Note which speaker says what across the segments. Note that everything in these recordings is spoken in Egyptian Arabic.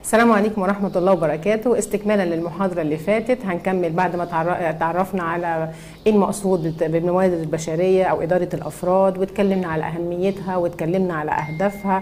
Speaker 1: السلام عليكم ورحمة الله وبركاته استكمالا للمحاضرة اللي فاتت هنكمل بعد ما تعر- تعرفنا على ايه المقصود بالموارد البشرية او إدارة الأفراد واتكلمنا على أهميتها واتكلمنا على أهدافها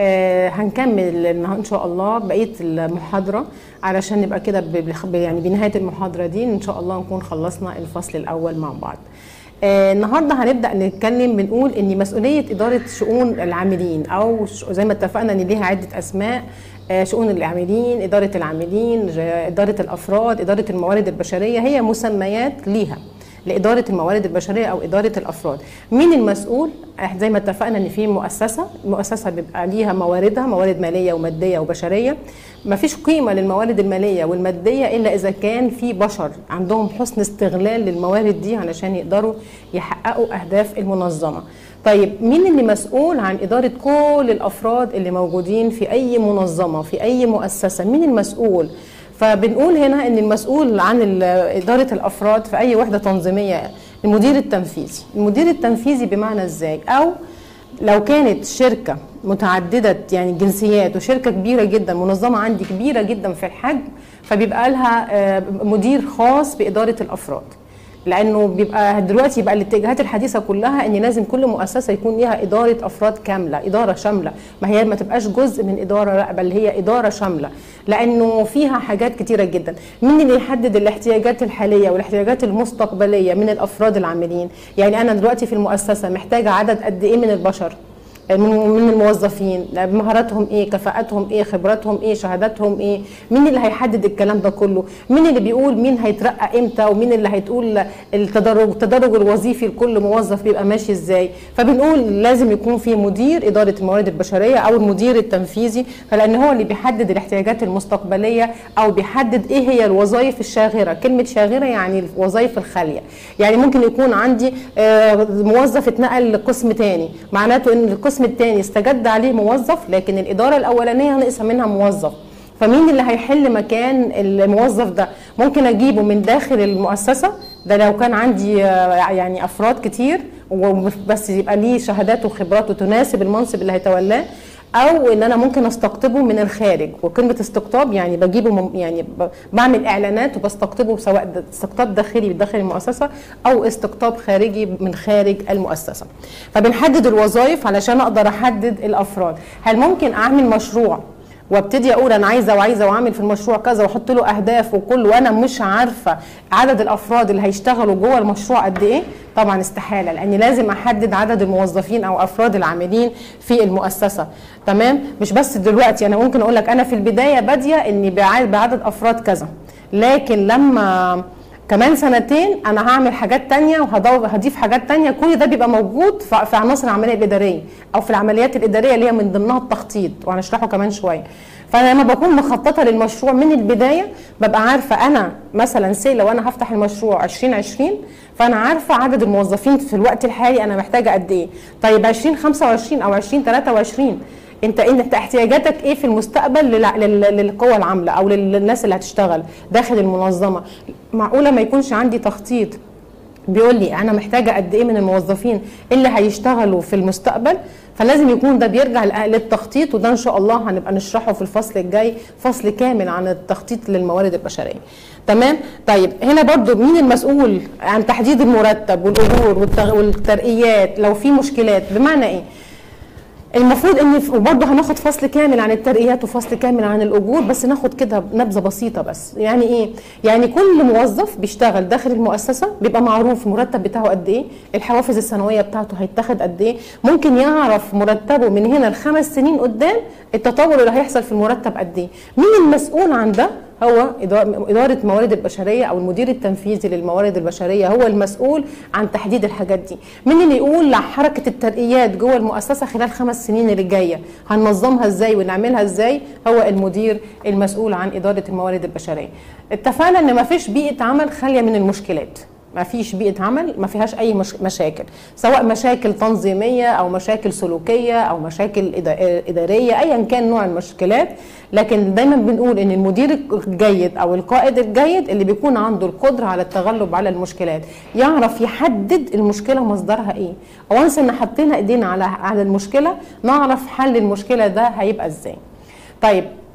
Speaker 1: آه هنكمل النها- إن شاء الله بقية المحاضرة علشان نبقى كده ب- ب- يعني بنهاية المحاضرة دي إن شاء الله نكون خلصنا الفصل الأول مع بعض آه، النهارده هنبدا نتكلم بنقول ان مسؤوليه اداره شؤون العاملين او ش- زي ما اتفقنا ان ليها عده اسماء آه، شؤون العاملين اداره العاملين ج- اداره الافراد اداره الموارد البشريه هي مسميات ليها لاداره الموارد البشريه او اداره الافراد مين المسؤول إح- زي ما اتفقنا ان في مؤسسه المؤسسه بيبقى ليها مواردها موارد ماليه وماديه وبشريه ما فيش قيمه للموارد الماليه والماديه الا اذا كان في بشر عندهم حسن استغلال للموارد دي علشان يقدروا يحققوا اهداف المنظمه طيب مين اللي مسؤول عن اداره كل الافراد اللي موجودين في اي منظمه في اي مؤسسه مين المسؤول فبنقول هنا ان المسؤول عن ال- اداره الافراد في اي وحده تنظيميه المدير التنفيذي المدير التنفيذي بمعنى ازاي او لو كانت شركه متعدده يعني جنسيات وشركه كبيره جدا منظمه عندي كبيره جدا في الحجم فبيبقى لها آه، مدير خاص باداره الافراد لانه بيبقى دلوقتي بقى الاتجاهات الحديثه كلها ان لازم كل مؤسسه يكون ليها اداره افراد كامله اداره شامله ما هي ما تبقاش جزء من اداره لا بل هي اداره شامله لانه فيها حاجات كتيره جدا مين اللي يحدد الاحتياجات الحاليه والاحتياجات المستقبليه من الافراد العاملين يعني انا دلوقتي في المؤسسه محتاجه عدد قد ايه من البشر من من الموظفين مهاراتهم ايه كفاءاتهم ايه خبراتهم ايه شهاداتهم ايه مين اللي هيحدد الكلام ده كله مين اللي بيقول مين هيترقى امتى ومين اللي هيتقول التدرج التدرج الوظيفي لكل موظف بيبقى ماشي ازاي فبنقول لازم يكون في مدير اداره الموارد البشريه او المدير التنفيذي فلان هو اللي بيحدد الاحتياجات المستقبليه او بيحدد ايه هي الوظائف الشاغره كلمه شاغره يعني الوظائف الخاليه يعني ممكن يكون عندي آه، موظف اتنقل لقسم تاني معناته ان القسم التاني استجد عليه موظف لكن الاداره الاولانيه نقص منها موظف فمين اللي هيحل مكان الموظف ده ممكن اجيبه من داخل المؤسسه ده لو كان عندي آه، يعني افراد كتير وبس يبقى ليه شهادات وخبرات وتناسب المنصب اللي هيتولاه او ان انا ممكن استقطبه من الخارج وكلمه استقطاب يعني بجيبه من يعني ب- بعمل اعلانات وبستقطبه سواء د- استقطاب داخلي داخل المؤسسه او استقطاب خارجي من خارج المؤسسه فبنحدد الوظائف علشان اقدر احدد الافراد هل ممكن اعمل مشروع وابتدي اقول انا عايزه وعايزه واعمل في المشروع كذا واحط له اهداف وكل وانا مش عارفه عدد الافراد اللي هيشتغلوا جوه المشروع قد ايه طبعا استحاله لاني لازم احدد عدد الموظفين او افراد العاملين في المؤسسه تمام مش بس دلوقتي انا ممكن اقول لك انا في البدايه باديه اني بع- بعدد افراد كذا لكن لما كمان سنتين انا هعمل حاجات تانية وهضيف حاجات تانية كل ده بيبقى موجود في في عناصر العمليه الاداريه او في العمليات الاداريه اللي هي من ضمنها التخطيط وهنشرحه كمان شويه فانا لما بكون مخططه للمشروع من البدايه ببقى عارفه انا مثلا سي لو انا هفتح المشروع 2020 فانا عارفه عدد الموظفين في الوقت الحالي انا محتاجه قد ايه طيب 2025 او 2023 انت انت احتياجاتك ايه في المستقبل للع- لل- للقوى العامله او لل- للناس اللي هتشتغل داخل المنظمه معقوله ما يكونش عندي تخطيط بيقول لي انا محتاجه قد ايه من الموظفين اللي هيشتغلوا في المستقبل فلازم يكون ده بيرجع لأ- للتخطيط وده ان شاء الله هنبقى نشرحه في الفصل الجاي فصل كامل عن التخطيط للموارد البشريه تمام طيب هنا برضو مين المسؤول عن تحديد المرتب والاجور والتغ- والترقيات لو في مشكلات بمعنى ايه المفروض ان وبرضه هناخد فصل كامل عن الترقيات وفصل كامل عن الاجور بس ناخد كده نبذه بسيطه بس يعني ايه يعني كل موظف بيشتغل داخل المؤسسه بيبقى معروف المرتب بتاعه قد ايه الحوافز السنويه بتاعته هيتاخد قد ايه ممكن يعرف مرتبه من هنا لخمس سنين قدام التطور اللي هيحصل في المرتب قد ايه مين المسؤول عن ده هو إدارة إدارة موارد البشرية أو المدير التنفيذي للموارد البشرية هو المسؤول عن تحديد الحاجات دي مين اللي يقول حركة الترقيات جوه المؤسسة خلال خمس سنين اللي جاية هننظمها ازاي ونعملها ازاي هو المدير المسؤول عن إدارة الموارد البشرية اتفقنا ان مفيش بيئة عمل خالية من المشكلات ما فيش بيئة عمل ما فيهاش أي مش مشاكل سواء مشاكل تنظيمية أو مشاكل سلوكية أو مشاكل إدا- إدارية أيا كان نوع المشكلات لكن دايما بنقول إن المدير الجيد أو القائد الجيد اللي بيكون عنده القدرة على التغلب على المشكلات يعرف يحدد المشكلة مصدرها إيه وانس إن حطينا إيدينا على على المشكلة نعرف حل المشكلة ده هيبقى إزاي طيب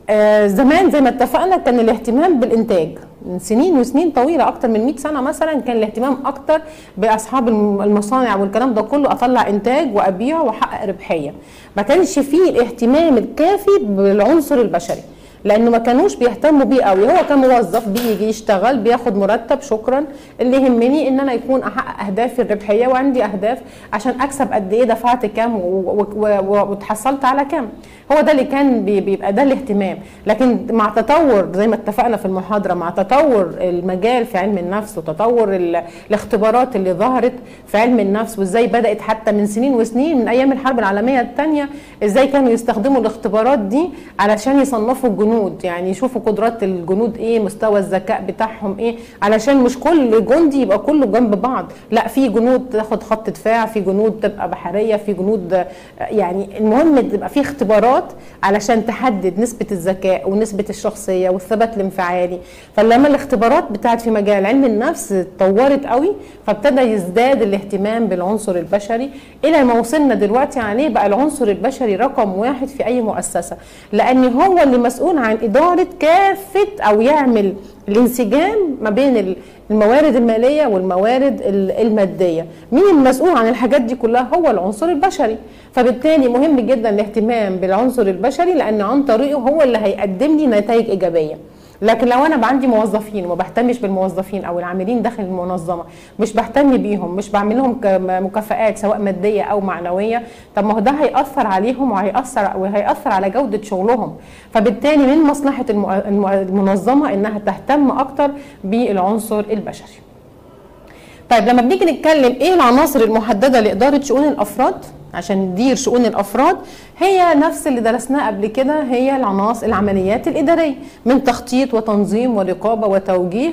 Speaker 1: آه زمان زي ما اتفقنا كان الاهتمام بالانتاج من سنين وسنين طويله اكتر من 100 سنه مثلا كان الاهتمام اكتر باصحاب الم- المصانع والكلام ده كله اطلع انتاج وابيع واحقق ربحيه ما كانش فيه الاهتمام الكافي بالعنصر البشري لانه ما كانوش بيهتموا بيه قوي هو كان موظف بيجي يشتغل بياخد مرتب شكرا اللي يهمني ان انا يكون احقق اهدافي الربحيه وعندي اهداف عشان اكسب قد ايه دفعت كام و- و- و- وتحصلت على كام هو ده اللي كان بي- بيبقى ده الاهتمام لكن مع تطور زي ما اتفقنا في المحاضره مع تطور المجال في علم النفس وتطور ال- الاختبارات اللي ظهرت في علم النفس وازاي بدات حتى من سنين وسنين من ايام الحرب العالميه الثانيه ازاي كانوا يستخدموا الاختبارات دي علشان يصنفوا الجنود يعني يشوفوا قدرات الجنود ايه مستوى الذكاء بتاعهم ايه علشان مش كل جندي يبقى كله جنب بعض لا في جنود تاخد خط دفاع في جنود تبقى بحريه في جنود آه، يعني المهم تبقى في اختبارات علشان تحدد نسبه الذكاء ونسبه الشخصيه والثبات الانفعالي فلما الاختبارات بتاعت في مجال علم النفس اتطورت قوي فابتدى يزداد الاهتمام بالعنصر البشري الى ما وصلنا دلوقتي عليه بقى العنصر البشري رقم واحد في اي مؤسسه لان هو اللي مسؤول عن اداره كافه او يعمل الانسجام ما بين الموارد الماليه والموارد ال- الماديه مين المسؤول عن الحاجات دي كلها هو العنصر البشري فبالتالي مهم جدا الاهتمام بالعنصر البشري لان عن طريقه هو اللي هيقدم لي نتائج ايجابيه لكن لو انا عندي موظفين وما بهتمش بالموظفين او العاملين داخل المنظمه مش بهتم بيهم مش بعمل لهم ك- مكافآت سواء ماديه او معنويه طب ما هو ده هياثر عليهم وهياثر وهياثر على جوده شغلهم فبالتالي من مصلحه الم- الم- المنظمه انها تهتم اكتر بالعنصر البشري طيب لما بنيجي نتكلم ايه العناصر المحدده لاداره شؤون الافراد عشان ندير شؤون الافراد هي نفس اللي درسناه قبل كده هي العناصر العمليات الاداريه من تخطيط وتنظيم ورقابه وتوجيه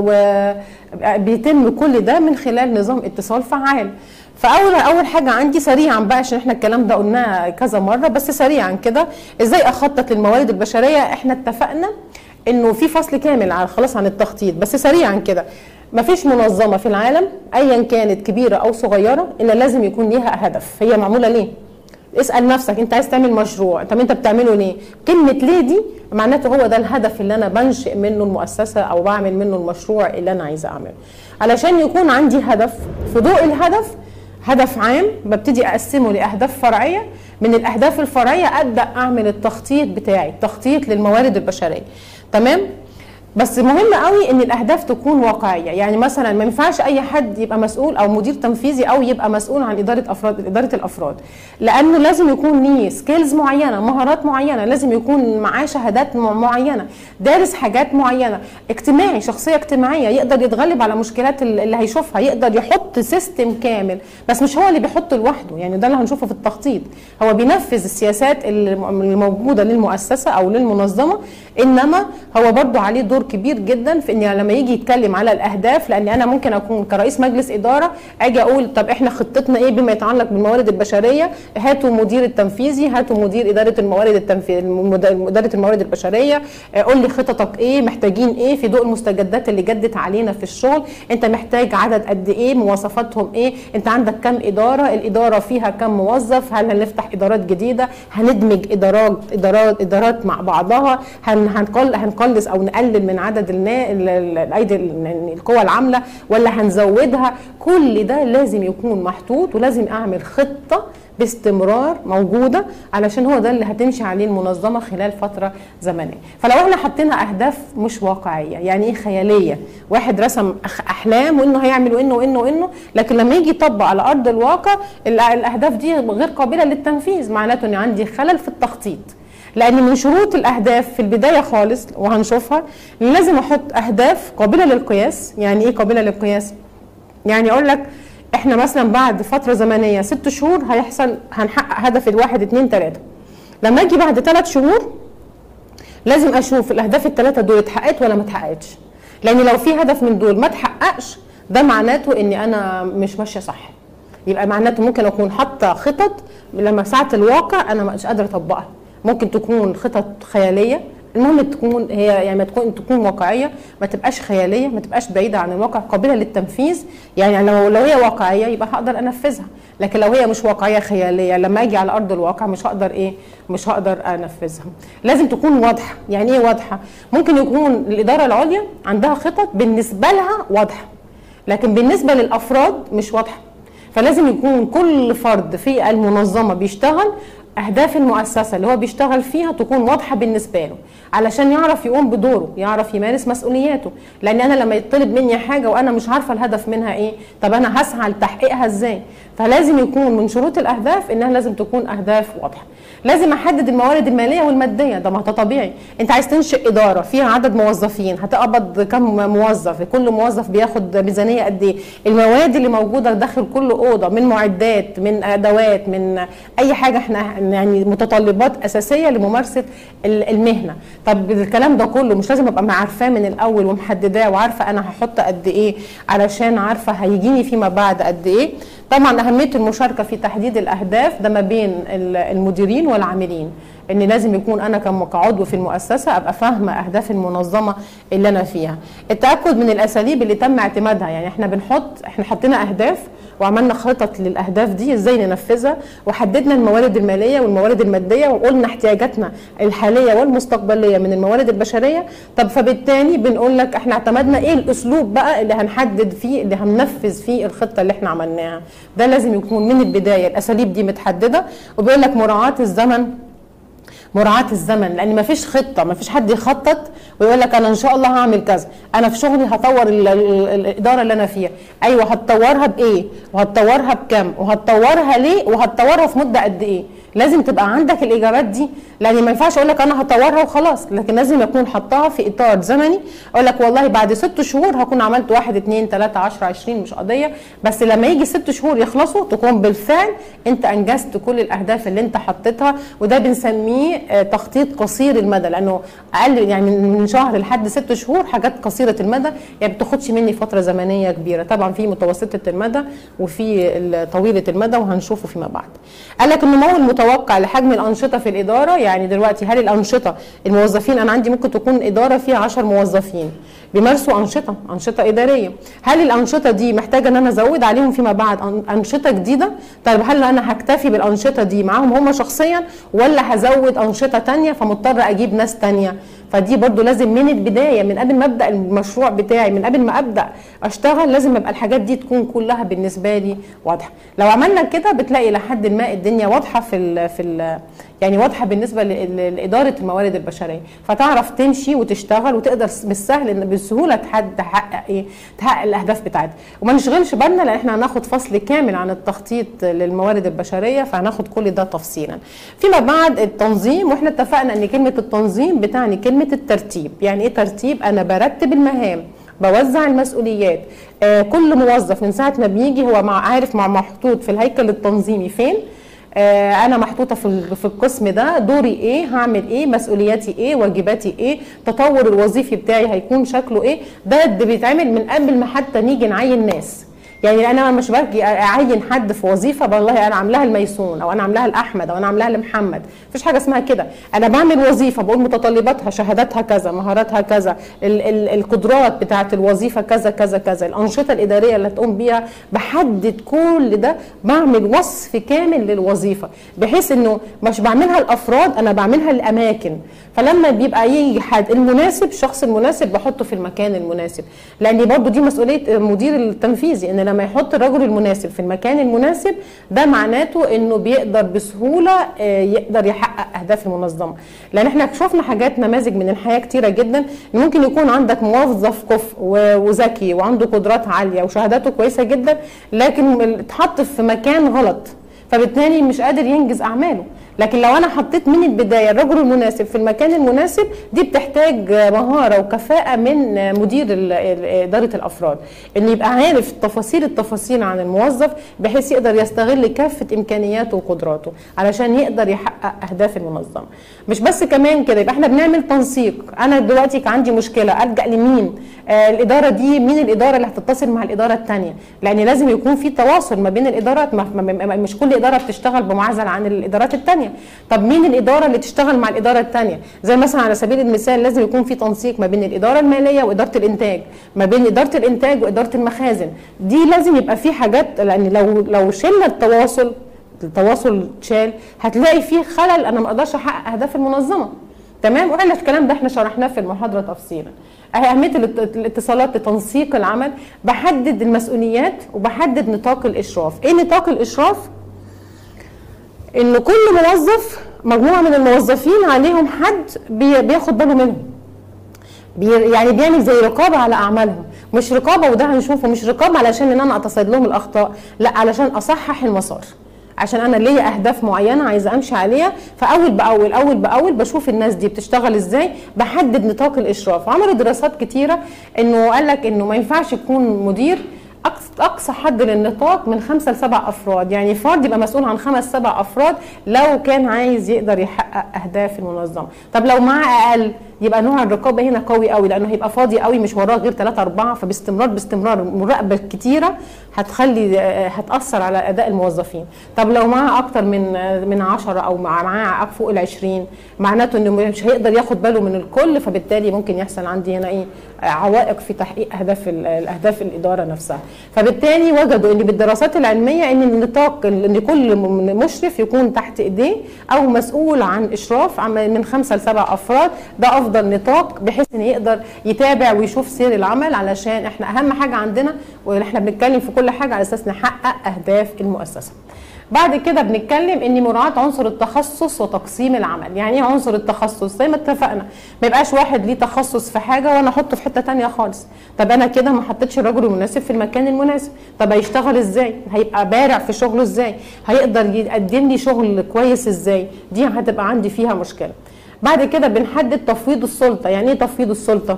Speaker 1: وبيتم كل ده من خلال نظام اتصال فعال فاول اول حاجه عندي سريعا بقى عشان احنا الكلام ده قلناه كذا مره بس سريعا كده ازاي اخطط للموارد البشريه احنا اتفقنا انه في فصل كامل على خلاص عن التخطيط بس سريعا كده مفيش منظمه في العالم ايا كانت كبيره او صغيره الا لازم يكون ليها هدف هي معموله ليه اسال نفسك انت عايز تعمل مشروع طب انت بتعمله ليه كلمه ليه دي معناته هو ده الهدف اللي انا بنشئ منه المؤسسه او بعمل منه المشروع اللي انا عايزه اعمله علشان يكون عندي هدف في ضوء الهدف هدف عام ببتدي اقسمه لاهداف فرعيه من الاهداف الفرعيه ابدا اعمل التخطيط بتاعي التخطيط للموارد البشريه تمام بس مهم قوي ان الاهداف تكون واقعيه يعني مثلا ما ينفعش اي حد يبقى مسؤول او مدير تنفيذي او يبقى مسؤول عن اداره افراد اداره الافراد لانه لازم يكون ليه سكيلز معينه مهارات معينه لازم يكون معاه شهادات م- معينه دارس حاجات معينه اجتماعي شخصيه اجتماعيه يقدر يتغلب على مشكلات ال- اللي هيشوفها يقدر يحط سيستم كامل بس مش هو اللي بيحطه لوحده يعني ده اللي هنشوفه في التخطيط هو بينفذ السياسات الم- الموجوده للمؤسسه او للمنظمه انما هو برضو عليه دور كبير جدا في ان لما يجي يتكلم على الاهداف لان انا ممكن اكون كرئيس مجلس اداره اجي اقول طب احنا خطتنا ايه بما يتعلق بالموارد البشريه هاتوا مدير التنفيذي هاتوا مدير اداره الموارد التنفيذ اداره الموارد البشريه آه، قول لي خططك ايه محتاجين ايه في ضوء المستجدات اللي جدت علينا في الشغل انت محتاج عدد قد ايه مواصفاتهم ايه انت عندك كم اداره الاداره فيها كم موظف هل هنفتح ادارات جديده هندمج ادارات ادارات ادارات مع بعضها هن هنقل هنقلص او نقلل من عدد النا- ال- ال- الايدي ال- القوى العامله ولا هنزودها كل ده لازم يكون محطوط ولازم اعمل خطه باستمرار موجوده علشان هو ده اللي هتمشي عليه المنظمه خلال فتره زمنيه فلو احنا حطينا اهداف مش واقعيه يعني ايه خياليه واحد رسم أخ- احلام وانه هيعمل وانه وانه وانه لكن لما يجي يطبق على ارض الواقع ال- الاهداف دي غير قابله للتنفيذ معناته ان عندي خلل في التخطيط لان من شروط الاهداف في البدايه خالص وهنشوفها إن لازم احط اهداف قابله للقياس يعني ايه قابله للقياس يعني اقول لك احنا مثلا بعد فتره زمنيه ست شهور هيحصل هنحقق هدف الواحد اتنين تلاته لما اجي بعد ثلاث شهور لازم اشوف الاهداف الثلاثه دول اتحققت ولا ما اتحققتش لان لو في هدف من دول ما اتحققش ده معناته اني انا مش ماشيه صح يبقى معناته ممكن اكون حاطه خطط لما ساعه الواقع انا مش قادره اطبقها ممكن تكون خطط خياليه المهم تكون هي يعني ما تكون تكون واقعيه ما تبقاش خياليه ما تبقاش بعيده عن الواقع قابله للتنفيذ يعني لو لو هي واقعيه يبقى هقدر انفذها لكن لو هي مش واقعيه خياليه لما اجي على ارض الواقع مش هقدر ايه مش هقدر انفذها لازم تكون واضحه يعني ايه واضحه ممكن يكون الاداره العليا عندها خطط بالنسبه لها واضحه لكن بالنسبه للافراد مش واضحه فلازم يكون كل فرد في المنظمه بيشتغل اهداف المؤسسه اللي هو بيشتغل فيها تكون واضحه بالنسبه له علشان يعرف يقوم بدوره يعرف يمارس مسؤولياته لان انا لما يطلب مني حاجه وانا مش عارفه الهدف منها ايه طب انا هسعى لتحقيقها ازاي فلازم يكون من شروط الاهداف انها لازم تكون اهداف واضحه لازم احدد الموارد الماليه والماديه ده ما ده طبيعي انت عايز تنشئ اداره فيها عدد موظفين هتقبض كم موظف كل موظف بياخد ميزانيه قد ايه المواد اللي موجوده داخل كل اوضه من معدات من ادوات من اي حاجه احنا يعني متطلبات اساسيه لممارسه المهنه طب الكلام ده كله مش لازم ابقى عارفاه من الاول ومحدداه وعارفه انا هحط قد ايه علشان عارفه هيجيني فيما بعد قد ايه طبعا اهميه المشاركه في تحديد الاهداف ده ما بين المديرين والعاملين ان لازم يكون انا كعضو في المؤسسه ابقى فاهمه اهداف المنظمه اللي انا فيها التاكد من الاساليب اللي تم اعتمادها يعني احنا بنحط احنا حطينا اهداف وعملنا خطط للاهداف دي ازاي ننفذها وحددنا الموارد الماليه والموارد الماديه وقلنا احتياجاتنا الحاليه والمستقبليه من الموارد البشريه طب فبالتالي بنقول لك احنا اعتمدنا ايه الاسلوب بقى اللي هنحدد فيه اللي هننفذ فيه الخطه اللي احنا عملناها ده لازم يكون من البدايه الاساليب دي متحدده وبيقول لك مراعاه الزمن مراعاه الزمن لان ما فيش خطه ما فيش حد يخطط ويقول لك انا ان شاء الله هعمل كذا انا في شغلي هطور الاداره اللي انا فيها ايوه هتطورها بايه وهتطورها بكام وهتطورها ليه وهتطورها في مده قد ايه لازم تبقى عندك الاجابات دي لان ما ينفعش اقول لك انا هطورها وخلاص لكن لازم اكون حطاها في اطار زمني اقول لك والله بعد ست شهور هكون عملت واحد اثنين ثلاثة عشرة عشرين مش قضيه بس لما يجي ست شهور يخلصوا تكون بالفعل انت انجزت كل الاهداف اللي انت حطيتها وده بنسميه تخطيط قصير المدى لانه اقل يعني من شهر لحد ست شهور حاجات قصيره المدى يعني بتاخدش مني فتره زمنيه كبيره طبعا في متوسطه المدى وفي طويله المدى وهنشوفه فيما بعد قال لك النمو المتوقع لحجم الانشطه في الاداره يعني دلوقتي هل الانشطه الموظفين انا عندي ممكن تكون اداره فيها 10 موظفين بيمارسوا انشطه انشطه اداريه هل الانشطه دي محتاجه ان انا ازود عليهم فيما بعد انشطه جديده طيب هل انا هكتفي بالانشطه دي معاهم هم شخصيا ولا هزود انشطه تانية فمضطر اجيب ناس تانية فدي برضو لازم من البدايه من قبل ما ابدا المشروع بتاعي من قبل ما ابدا اشتغل لازم ابقى الحاجات دي تكون كلها بالنسبه لي واضحه لو عملنا كده بتلاقي لحد ما الدنيا واضحه في ال في ال يعني واضحه بالنسبه لاداره الموارد البشريه فتعرف تمشي وتشتغل وتقدر بالسهل ان بالسهوله تحقق ايه تحقق الاهداف بتاعتها وما نشغلش بالنا لان احنا هناخد فصل كامل عن التخطيط للموارد البشريه فهناخد كل ده تفصيلا فيما بعد التنظيم واحنا اتفقنا ان كلمه التنظيم بتعني كلمه الترتيب يعني ايه ترتيب انا برتب المهام بوزع المسؤوليات آه كل موظف من ساعه ما بيجي هو مع عارف مع محطوط في الهيكل التنظيمي فين آه انا محطوطه في في القسم ده دوري ايه هعمل اايه مسؤولياتي ايه واجباتي ايه تطور الوظيفي بتاعي هيكون شكله ايه ده ده بيتعمل من قبل ما حتى نيجي نعين ناس يعني انا مش باجي اعين حد في وظيفه والله انا عاملاها لميسون او انا عاملاها لاحمد او انا عاملاها لمحمد مفيش حاجه اسمها كده انا بعمل وظيفه بقول متطلباتها شهاداتها كذا مهاراتها كذا ال ال القدرات بتاعه الوظيفه كذا كذا كذا الانشطه الاداريه اللي هتقوم بيها بحدد كل ده بعمل وصف كامل للوظيفه بحيث انه مش بعملها لافراد انا بعملها لاماكن فلما بيبقى يجي حد المناسب الشخص المناسب بحطه في المكان المناسب لان برضو دي مسؤوليه المدير التنفيذي ان لما يحط الرجل المناسب في المكان المناسب ده معناته انه بيقدر بسهوله يقدر يحقق اهداف المنظمه لان احنا شفنا حاجات نماذج من الحياه كتيره جدا ان ممكن يكون عندك موظف كفء وذكي وعنده قدرات عاليه وشهاداته كويسه جدا لكن اتحط في مكان غلط فبالتالي مش قادر ينجز اعماله لكن لو انا حطيت من البدايه الرجل المناسب في المكان المناسب دي بتحتاج مهاره وكفاءه من مدير اداره الافراد ان يبقى عارف تفاصيل التفاصيل عن الموظف بحيث يقدر يستغل كافه امكانياته وقدراته علشان يقدر يحقق اهداف المنظمه مش بس كمان كده يبقى احنا بنعمل تنسيق انا دلوقتي عندي مشكله الجا لمين آه الاداره دي مين الاداره اللي هتتصل مع الاداره الثانيه لان لازم يكون في تواصل ما بين الادارات ما ما- ما- مش كل اداره بتشتغل بمعزل عن الادارات الثانيه طب مين الاداره اللي تشتغل مع الاداره الثانيه زي مثلا على سبيل المثال لازم يكون في تنسيق ما بين الاداره الماليه واداره الانتاج ما بين اداره الانتاج واداره المخازن دي لازم يبقى في حاجات لان لو لو شلنا التواصل التواصل اتشال هتلاقي فيه خلل انا ما اقدرش احقق اهداف المنظمه تمام وقال الكلام ده احنا شرحناه في المحاضره تفصيلا اهميه الات- الاتصالات لتنسيق العمل بحدد المسؤوليات وبحدد نطاق الاشراف ايه نطاق الاشراف ان كل موظف مجموعه من الموظفين عليهم حد بي- بياخد باله منهم بي يعني بيعمل زي رقابه على اعمالهم مش رقابه وده هنشوفه مش رقابه علشان ان انا اتصيد لهم الاخطاء لا علشان اصحح المسار عشان انا ليا اهداف معينه عايزه امشي عليها فاول باول اول باول بشوف الناس دي بتشتغل ازاي بحدد نطاق الاشراف وعملوا دراسات كتيره انه قال لك انه ما ينفعش يكون مدير أقص- اقصى حد للنطاق من خمسه لسبع افراد يعني فرد يبقى مسؤول عن خمس سبع افراد لو كان عايز يقدر يحقق اهداف المنظمه طب لو معاه اقل يبقى نوع الرقابه هنا قوي قوي لانه هيبقى فاضي قوي مش وراه غير ثلاثة أربعة فباستمرار باستمرار مراقبه كتيره هتخلي آه، هتاثر على اداء الموظفين طب لو معاه اكتر من آه، من 10 او مع- معاه فوق ال 20 معناته انه مش هيقدر ياخد باله من الكل فبالتالي ممكن يحصل عندي هنا ايه آه، عوائق في تحقيق اهداف ال- الاهداف الاداره نفسها فبالتالي وجدوا ان بالدراسات العلميه ان النطاق ان كل م- مشرف يكون تحت ايديه او مسؤول عن اشراف عم- من خمسه لسبع افراد ده افضل نطاق بحيث ان يقدر يتابع ويشوف سير العمل علشان احنا اهم حاجه عندنا واحنا بنتكلم في كل حاجه على اساس نحقق اهداف المؤسسه بعد كده بنتكلم ان مراعاه عنصر التخصص وتقسيم العمل يعني ايه عنصر التخصص زي ما اتفقنا ما يبقاش واحد ليه تخصص في حاجه وانا احطه في حته تانية خالص طب انا كده ما حطيتش الرجل المناسب في المكان المناسب طب هيشتغل ازاي هيبقى بارع في شغله ازاي هيقدر يقدم لي شغل كويس ازاي دي هتبقى عندي فيها مشكله بعد كده بنحدد تفويض السلطه يعني ايه تفويض السلطه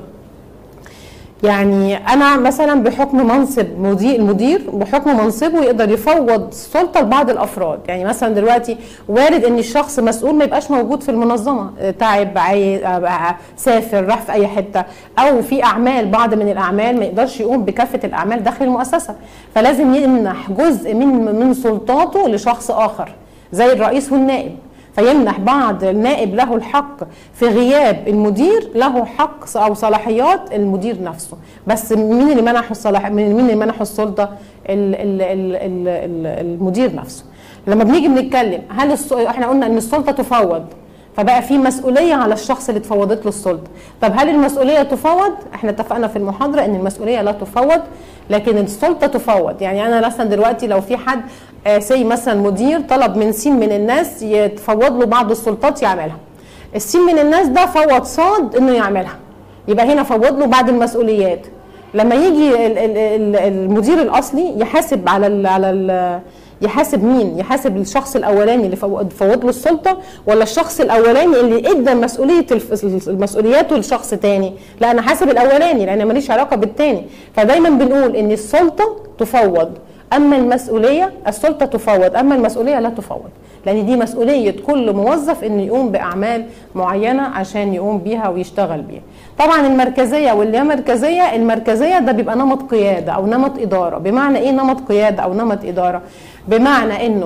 Speaker 1: يعني انا مثلا بحكم منصب مدير المدير بحكم منصبه يقدر يفوض السلطه لبعض الافراد يعني مثلا دلوقتي وارد ان الشخص مسؤول ما يبقاش موجود في المنظمه آه، تعب عاي... آه، سافر راح في اي حته او في اعمال بعض من الاعمال ما يقدرش يقوم بكافه الاعمال داخل المؤسسه فلازم يمنح جزء من من سلطاته لشخص اخر زي الرئيس والنائب فيمنح بعض النائب له الحق في غياب المدير له حق او صلاحيات المدير نفسه بس مين اللي منحه الصلاح مين اللي منحه السلطه ال ال ال ال ال المدير نفسه لما بنيجي بنتكلم هل الس... احنا قلنا ان السلطه تفوض فبقى في مسؤوليه على الشخص اللي اتفوضت له السلطه طب هل المسؤوليه تفوض احنا اتفقنا في المحاضره ان المسؤوليه لا تفوض لكن السلطه تفوض يعني انا مثلا دلوقتي لو في حد سي مثلا مدير طلب من سين من الناس يتفوض له بعض السلطات يعملها السين من الناس ده فوض صاد انه يعملها يبقى هنا فوض له بعض المسؤوليات لما يجي ال- ال- ال- المدير الاصلي يحاسب على ال على ال يحاسب مين؟ يحاسب الشخص الاولاني اللي فو- فوض له السلطه ولا الشخص الاولاني اللي ادى مسؤوليه الف- مسؤولياته لشخص تاني؟ لا انا حاسب الاولاني لان ماليش علاقه بالتاني فدايما بنقول ان السلطه تفوض اما المسؤوليه السلطه تفوض اما المسؤوليه لا تفوض لان دي مسؤوليه كل موظف انه يقوم باعمال معينه عشان يقوم بيها ويشتغل بيها طبعا المركزيه واللامركزيه المركزيه ده بيبقى نمط قياده او نمط اداره بمعنى ايه نمط قياده او نمط اداره بمعنى انه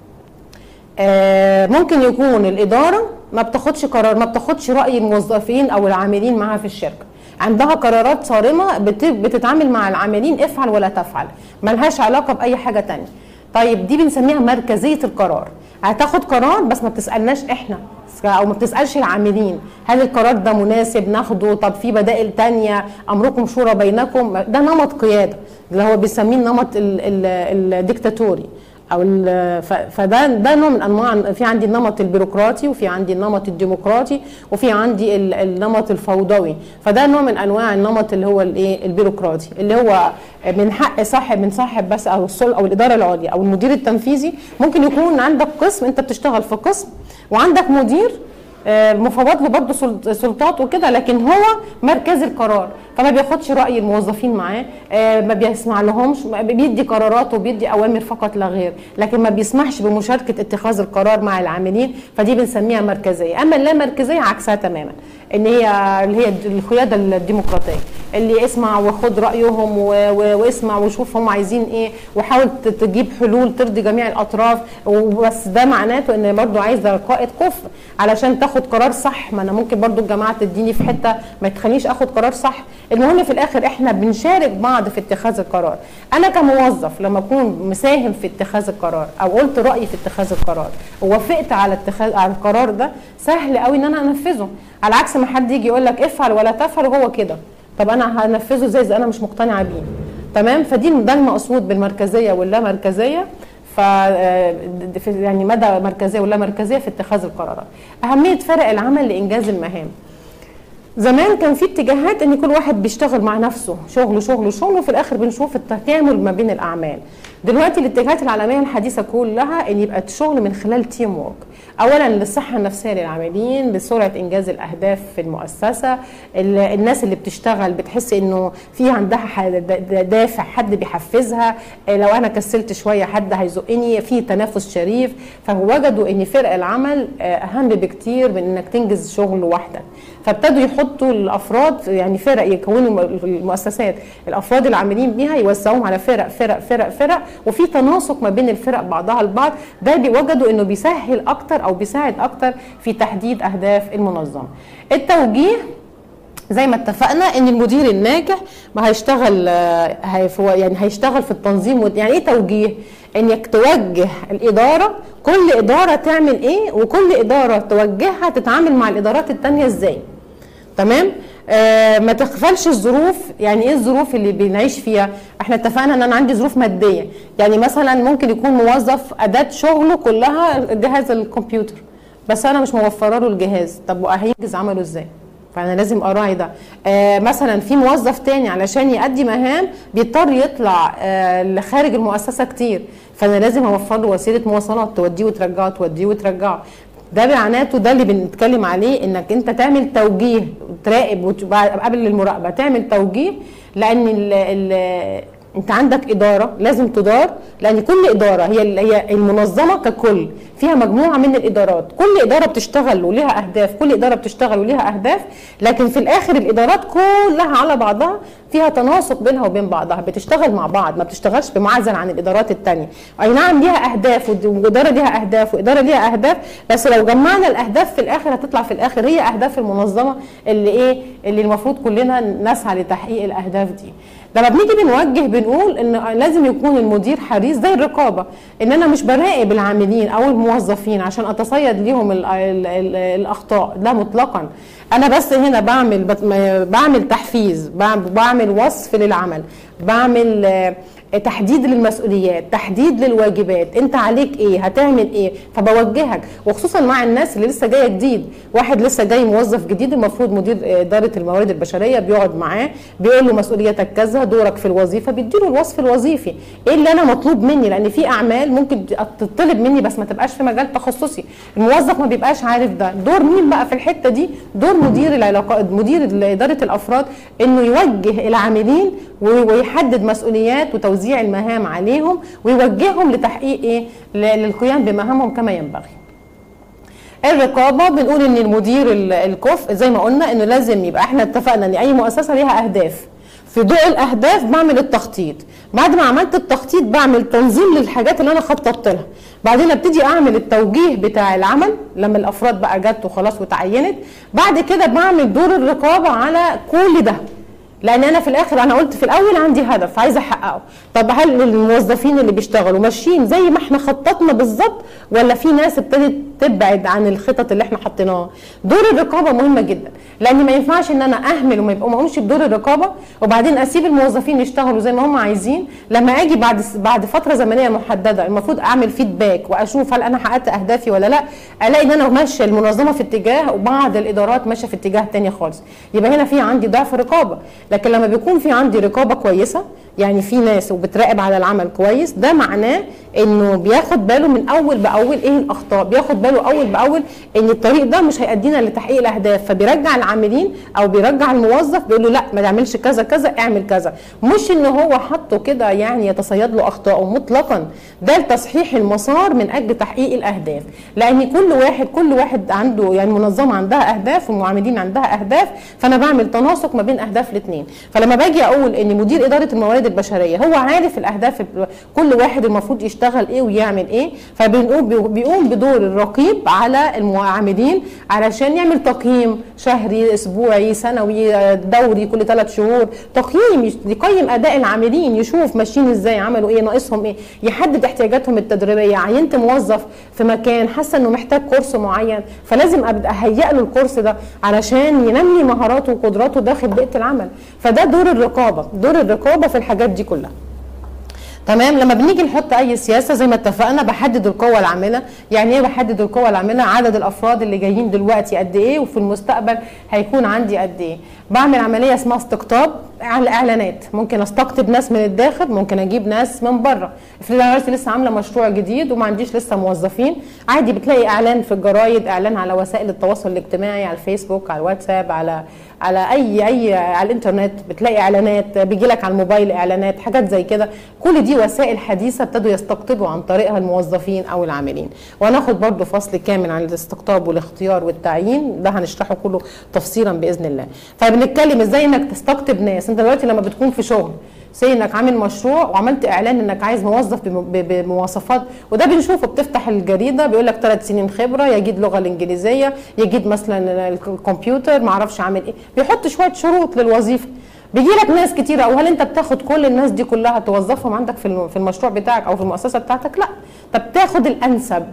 Speaker 1: آه، ممكن يكون الاداره ما بتاخدش قرار ما بتاخدش راي الموظفين او العاملين معاها في الشركه عندها قرارات صارمه بت- بتتعامل مع العاملين افعل ولا تفعل ملهاش علاقه باي حاجه تانية طيب دي بنسميها مركزيه القرار هتاخد قرار بس ما بتسالناش احنا او ما بتسالش العاملين هل القرار ده مناسب ناخده طب في بدائل تانية امركم شورى بينكم ده نمط قياده اللي هو بيسميه النمط ال- ال- الديكتاتوري او ال- ف- فده ده نوع من انواع في عندي النمط البيروقراطي وفي عندي النمط الديمقراطي وفي عندي ال- النمط الفوضوي فده نوع من انواع النمط اللي هو الايه البيروقراطي اللي هو من حق صاحب من صاحب بس او السل او الاداره العليا او المدير التنفيذي ممكن يكون عندك قسم انت بتشتغل في قسم وعندك مدير آه، مفوض له برضه سل- سلطات وكده لكن هو مركز القرار فما بياخدش راي الموظفين معاه آه، ما بيسمع لهمش ما بيدي قرارات وبيدي اوامر فقط لا غير لكن ما بيسمحش بمشاركه اتخاذ القرار مع العاملين فدي بنسميها مركزيه اما اللامركزيه عكسها تماما ان هي اللي هي القياده الديمقراطيه اللي يسمع وخد رايهم و- و- واسمع وشوف هم عايزين ايه وحاول ت- تجيب حلول ترضي جميع الاطراف وبس ده معناته ان برضو عايزه قائد كفر علشان تاخد قرار صح ما انا ممكن برضو الجماعه تديني في حته ما تخلينيش اخد قرار صح المهم في الاخر احنا بنشارك بعض في اتخاذ القرار انا كموظف لما اكون مساهم في اتخاذ القرار او قلت رايي في اتخاذ القرار ووافقت على اتخاذ على القرار ده سهل قوي ان انا انفذه على عكس ما حد يجي يقول لك افعل ولا تفعل وهو كده طب انا هنفذه ازاي اذا انا مش مقتنعه بيه تمام فدي ده المقصود بالمركزيه واللامركزيه ف آه، في- يعني مدى مركزيه ولا مركزيه في اتخاذ القرارات اهميه فرق العمل لانجاز المهام زمان كان في اتجاهات ان كل واحد بيشتغل مع نفسه شغل شغل شغل وفي الاخر بنشوف التكامل ما بين الاعمال دلوقتي الاتجاهات العالميه الحديثه كلها ان يبقى الشغل من خلال تيم وورك اولا للصحه النفسيه للعاملين لسرعه انجاز الاهداف في المؤسسه ال- الناس اللي بتشتغل بتحس انه في عندها ح- د- د- دافع حد بيحفزها إيه لو انا كسلت شويه حد هيزقني في تنافس شريف فوجدوا ان فرق العمل آه، اهم بكتير من انك تنجز شغل لوحدك فابتدوا يحطوا الافراد يعني فرق يكونوا الم- المؤسسات الافراد العاملين بيها يوزعوهم على فرق فرق فرق فرق وفي تناسق ما بين الفرق بعضها البعض ده بيوجدوا انه بيسهل اكتر او بيساعد اكتر في تحديد اهداف المنظمه التوجيه زي ما اتفقنا ان المدير الناجح ما هيشتغل آه، هيف- يعني هيشتغل في التنظيم وال- يعني ايه توجيه انك توجه الاداره كل اداره تعمل ايه وكل اداره توجهها تتعامل مع الادارات التانية ازاي تمام آه ما تغفلش الظروف يعني ايه الظروف اللي بنعيش فيها احنا اتفقنا ان انا عندي ظروف ماديه يعني مثلا ممكن يكون موظف اداه شغله كلها جهاز الكمبيوتر بس انا مش موفره له الجهاز طب هينجز عمله ازاي فانا لازم اراعي ده آه مثلا في موظف تاني علشان يأدي مهام بيضطر يطلع آه لخارج المؤسسه كتير فانا لازم اوفر له وسيله مواصلات توديه وترجعه توديه وترجعه ده معناته ده اللي بنتكلم عليه انك انت تعمل توجيه تراقب وت- بعد- قبل المراقبه تعمل توجيه لان ال ال انت عندك اداره لازم تدار لان كل اداره هي ال- هي المنظمه ككل فيها مجموعه من الادارات كل اداره بتشتغل وليها اهداف كل اداره بتشتغل وليها اهداف لكن في الاخر الادارات كلها على بعضها فيها تناسق بينها وبين بعضها بتشتغل مع بعض ما بتشتغلش بمعزل عن الادارات التانية اي نعم ليها اهداف ود- واداره ليها اهداف واداره ليها اهداف بس لو جمعنا الاهداف في الاخر هتطلع في الاخر هي اهداف المنظمه اللي ايه اللي المفروض كلنا نسعى لتحقيق الاهداف دي لما بنيجي بنوجه بنقول ان لازم يكون المدير حريص زي الرقابه ان انا مش براقب العاملين او الموظفين عشان اتصيد ليهم ال ال ال الاخطاء لا مطلقا انا بس هنا بعمل بت- م- بعمل تحفيز بعمل, بعمل وصف للعمل بعمل آه، تحديد للمسؤوليات تحديد للواجبات انت عليك ايه هتعمل ايه فبوجهك وخصوصا مع الناس اللي لسه جايه جديد واحد لسه جاي موظف جديد المفروض مدير اداره الموارد البشريه بيقعد معاه بيقول له مسؤوليتك كذا دورك في الوظيفه بيديله الوصف الوظيفي ايه اللي انا مطلوب مني لان في اعمال ممكن تطلب مني بس ما تبقاش في مجال تخصصي الموظف ما بيبقاش عارف ده دور مين بقى في الحته دي دور مدير العلاقات مدير اداره الافراد انه يوجه العاملين و- ويحدد مسؤوليات وتوزيع المهام عليهم ويوجههم لتحقيق ايه ل- للقيام بمهامهم كما ينبغي الرقابه بنقول ان المدير ال- الكفء زي ما قلنا انه لازم يبقى احنا اتفقنا ان اي مؤسسه ليها اهداف في ضوء الاهداف بعمل التخطيط بعد ما عملت التخطيط بعمل تنظيم للحاجات اللي انا خططت لها بعدين ابتدي اعمل التوجيه بتاع العمل لما الافراد بقى جت وخلاص وتعينت بعد كده بعمل دور الرقابه على كل ده لان انا في الاخر انا قلت في الاول عندي هدف عايزه احققه طب هل الموظفين اللي بيشتغلوا ماشيين زي ما احنا خططنا بالظبط ولا في ناس ابتدت تبعد عن الخطط اللي احنا حطيناها دور الرقابه مهمه جدا لان ما ينفعش ان انا اهمل وما يبقوا ما اقومش بدور الرقابه وبعدين اسيب الموظفين يشتغلوا زي ما هم عايزين لما اجي بعد بعد فتره زمنيه محدده المفروض اعمل فيدباك واشوف هل انا حققت اهدافي ولا لا الاقي ان انا ماشيه المنظمه في اتجاه وبعض الادارات ماشيه في اتجاه تاني خالص يبقى هنا في عندي ضعف رقابه لكن لما بيكون في عندي رقابه كويسه يعني في ناس وبتراقب على العمل كويس ده معناه انه بياخد باله من اول باول ايه الاخطاء بياخد باله اول باول ان الطريق ده مش هيأدينا لتحقيق الاهداف فبيرجع العاملين او بيرجع الموظف بيقول له لا ما تعملش كذا كذا اعمل كذا مش ان هو حطه كده يعني يتصيد له اخطائه مطلقا ده لتصحيح المسار من اجل تحقيق الاهداف لان كل واحد كل واحد عنده يعني منظمه عندها اهداف والمعاملين عندها اهداف فانا بعمل تناسق ما بين اهداف الاثنين فلما باجي اقول ان مدير اداره الموارد البشريه هو عارف الاهداف كل واحد المفروض يشتغل ايه ويعمل ايه فبنقوم بيقوم بدور الرقيب على المعاملين علشان يعمل تقييم شهري اسبوعي سنوي دوري كل ثلاث شهور تقييم يقيم اداء العاملين يشوف ماشيين ازاي عملوا ايه ناقصهم ايه يحدد احتياجاتهم التدريبيه عينت موظف في مكان حاسه انه محتاج كورس معين فلازم ابدا اهيئ له الكورس ده علشان ينمي مهاراته وقدراته داخل بيئه العمل فده دور الرقابه دور الرقابه في الحاجات دي كلها تمام لما بنيجي نحط اي سياسه زي ما اتفقنا بحدد القوه العامله يعني ايه بحدد القوه العامله عدد الافراد اللي جايين دلوقتي قد ايه وفي المستقبل هيكون عندي قد ايه بعمل عمليه اسمها استقطاب على الاعلانات ممكن استقطب ناس من الداخل ممكن اجيب ناس من بره افرض انا دلوقتي لسه عامله مشروع جديد وما عنديش لسه موظفين عادي بتلاقي اعلان في الجرايد اعلان على وسائل التواصل الاجتماعي على الفيسبوك على الواتساب على على اي اي على الانترنت بتلاقي اعلانات بيجي لك على الموبايل اعلانات حاجات زي كده كل دي وسائل حديثه ابتدوا يستقطبوا عن طريقها الموظفين او العاملين وهناخد برضو فصل كامل عن الاستقطاب والاختيار والتعيين ده هنشرحه كله تفصيلا باذن الله فبنتكلم ازاي انك تستقطب ناس انت دلوقتي لما بتكون في شغل سي انك عامل مشروع وعملت اعلان انك عايز موظف بمواصفات وده بنشوفه بتفتح الجريده بيقول لك ثلاث سنين خبره يجيد لغه الانجليزيه يجيد مثلا الكمبيوتر ما اعرفش عامل ايه بيحط شويه شروط للوظيفه بيجي لك ناس كتير او هل انت بتاخد كل الناس دي كلها توظفهم عندك في في المشروع بتاعك او في المؤسسه بتاعتك لا طب تاخد الانسب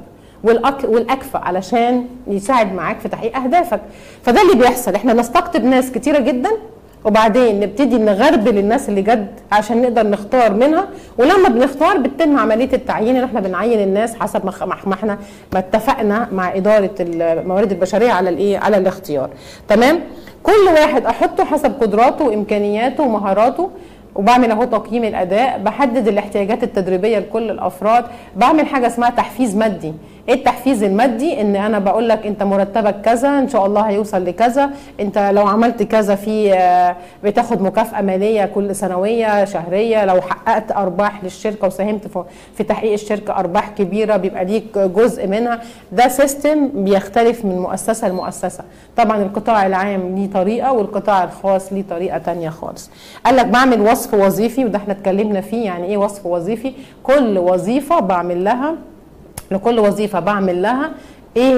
Speaker 1: والاكفأ علشان يساعد معاك في تحقيق اهدافك فده اللي بيحصل احنا نستقطب ناس كتيره جدا وبعدين نبتدي نغربل الناس اللي جد عشان نقدر نختار منها ولما بنختار بتتم عمليه التعيين ان احنا بنعين الناس حسب ما احنا ما اتفقنا مع اداره الموارد البشريه على الايه على الاختيار تمام كل واحد احطه حسب قدراته وامكانياته ومهاراته وبعمل اهو تقييم الاداء بحدد الاحتياجات التدريبيه لكل الافراد بعمل حاجه اسمها تحفيز مادي ايه التحفيز المادي ان انا بقول لك انت مرتبك كذا ان شاء الله هيوصل لكذا انت لو عملت كذا في بتاخد مكافاه ماليه كل سنويه شهريه لو حققت ارباح للشركه وساهمت في تحقيق الشركه ارباح كبيره بيبقى ليك جزء منها ده سيستم بيختلف من مؤسسه لمؤسسه طبعا القطاع العام ليه طريقه والقطاع الخاص ليه طريقه تانية خالص قال لك بعمل وصف وظيفي وده احنا اتكلمنا فيه يعني ايه وصف وظيفي كل وظيفه بعمل لها لكل وظيفه بعمل لها ايه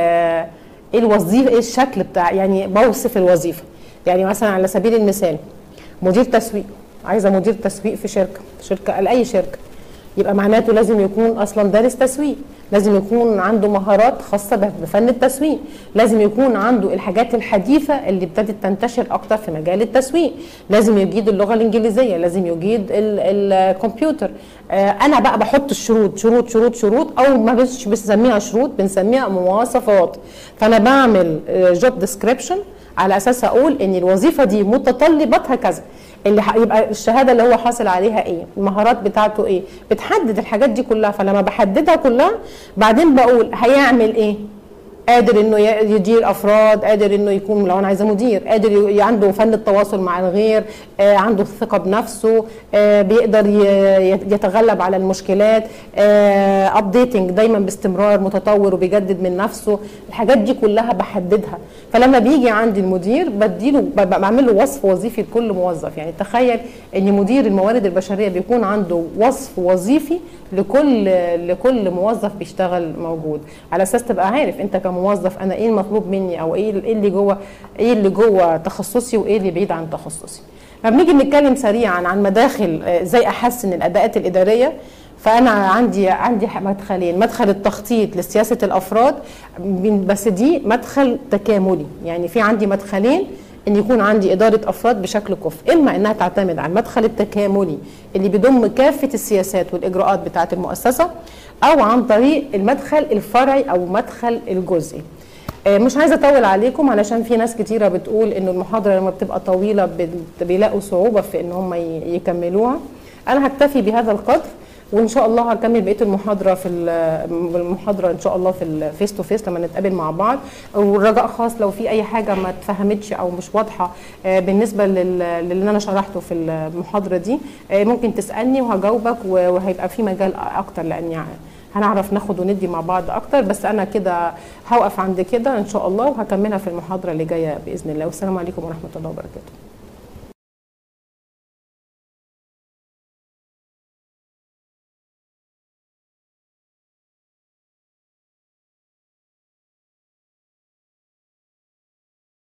Speaker 1: ايه الوظيفه ايه الشكل بتاع يعني بوصف الوظيفه يعني مثلا على سبيل المثال مدير تسويق عايزه مدير تسويق في شركه شركه لاي شركه يبقى معناته لازم يكون اصلا دارس تسويق لازم يكون عنده مهارات خاصه بفن التسويق لازم يكون عنده الحاجات الحديثه اللي ابتدت تنتشر اكتر في مجال التسويق لازم يجيد اللغه الانجليزيه لازم يجيد الكمبيوتر انا بقى بحط الشروط شروط شروط شروط او ما مش بنسميها شروط بنسميها مواصفات فانا بعمل جوب ديسكريبشن على اساس اقول ان الوظيفه دي متطلباتها كذا اللي يبقى الشهاده اللي هو حاصل عليها ايه المهارات بتاعته ايه بتحدد الحاجات دي كلها فلما بحددها كلها بعدين بقول هيعمل ايه قادر انه يدير افراد قادر انه يكون لو انا عايزه مدير قادر عنده فن التواصل مع الغير آه عنده ثقه بنفسه آه بيقدر يتغلب على المشكلات ابديتنج آه دايما باستمرار متطور وبيجدد من نفسه الحاجات دي كلها بحددها فلما بيجي عندي المدير بديله بعمل له وصف وظيفي لكل موظف يعني تخيل ان مدير الموارد البشريه بيكون عنده وصف وظيفي لكل لكل موظف بيشتغل موجود على اساس تبقى عارف انت كموظف انا ايه المطلوب مني او ايه اللي جوه ايه اللي جوه تخصصي وايه اللي بعيد عن تخصصي لما بنيجي نتكلم سريعا عن مداخل ازاي احسن الاداءات الاداريه فانا عندي عندي مدخلين مدخل التخطيط لسياسه الافراد بس دي مدخل تكاملي يعني في عندي مدخلين ان يكون عندي اداره افراد بشكل كفء اما انها تعتمد على المدخل التكاملي اللي بيضم كافه السياسات والاجراءات بتاعه المؤسسه او عن طريق المدخل الفرعي او مدخل الجزئي آه، مش عايزه اطول عليكم علشان في ناس كتيره بتقول ان المحاضره لما بتبقى طويله بت- بيلاقوا صعوبه في ان هم ي- يكملوها انا هكتفي بهذا القدر وان شاء الله هكمل بقيه المحاضره في ال- المحاضره ان شاء الله في الفيس تو فيس لما نتقابل مع بعض والرجاء خاص لو في اي حاجه ما اتفهمتش او مش واضحه آه، بالنسبه لل- للي انا شرحته في المحاضره دي آه، ممكن تسالني وهجاوبك و- وهيبقى في مجال اكتر لاني هنعرف ناخد وندي مع بعض اكتر بس انا كده هوقف عند كده ان شاء الله وهكملها في المحاضره اللي جايه باذن الله والسلام عليكم ورحمه الله وبركاته